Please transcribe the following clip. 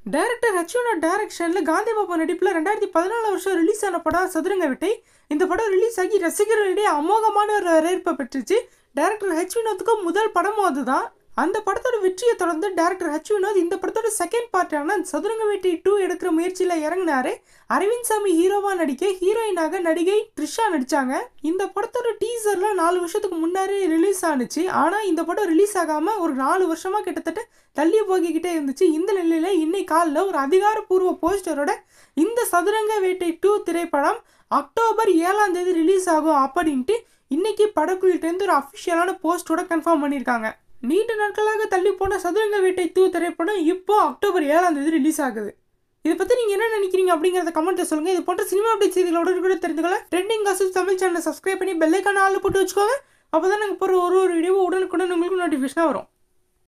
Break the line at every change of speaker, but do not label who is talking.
director ஹச்சுனா டைரக்ஷனில் காந்தி பாபா நடிப்பில் ரெண்டாயிரத்தி பதினாலு வருஷம் ரிலீஸ் ஆன படம் சதுரங்க வேட்டை இந்த படம் ரிலீஸ் ஆகி ரசிகர்களிடையே அமோகமான ஒரு வரவேற்பை பெற்றுச்சு டைரக்டர் ஹெச் வினோத்துக்கு முதல் படமும் அதுதான் அந்த படத்தோட வெற்றியை தொடர்ந்து டேரக்டர் ஹச் வினோத் இந்த படத்தோட செகண்ட் பார்ட்டான சதுரங்க வேட்டை டூ எடுக்கிற முயற்சியில் இறங்கினாரு அரவிந்த் சாமி ஹீரோவா நடிக்க ஹீரோயினாக நடிகை த்ரிஷா நடிச்சாங்க இந்த படத்தோட டீசர்லாம் நாலு வருஷத்துக்கு முன்னாடி ரிலீஸ் ஆனுச்சு ஆனால் இந்த படம் ரிலீஸ் ஆகாம ஒரு நாலு வருஷமா கிட்டத்தட்ட தள்ளி போய்கிட்டே இருந்துச்சு இந்த நிலையில இன்னைக்கு காலில் ஒரு அதிகாரப்பூர்வ போஸ்டரோட இந்த சதுரங்க வேட்டை டூ திரைப்படம் அக்டோபர் ஏழாம் தேதி ரிலீஸ் ஆகும் அப்படின்ட்டு இன்னைக்கு படக்குழுட்டேருந்து ஒரு அஃபிஷியலான போஸ்டோட கன்ஃபார்ம் பண்ணியிருக்காங்க நீண்ட நாட்களாக தள்ளி போன சதுரங்க வேட்டை தூ திரைப்படம் இப்போ அக்டோபர் ஏழாம் தேதி ரிலீஸ் ஆகுது இதை பற்றி நீங்கள் என்ன நினைக்கிறீங்க அப்படிங்கிறத கமெண்ட்டில் சொல்லுங்கள் இது போன்ற சினிமா அப்டேட் செய்திகளோட கூட தெரிஞ்சுக்கல ட்ரெண்டிங் காசு தமிழ் சேனலை சப்ஸ்கிரைப் பண்ணி பெல்லைக்கான ஆள் போட்டு வச்சுக்கோங்க அப்போ தான் நாங்கள் போகிற ஒரு ஒரு வீடியோ உடனுக்குடன் உங்களுக்கு நோட்டிஃபிகேஷனாக வரும்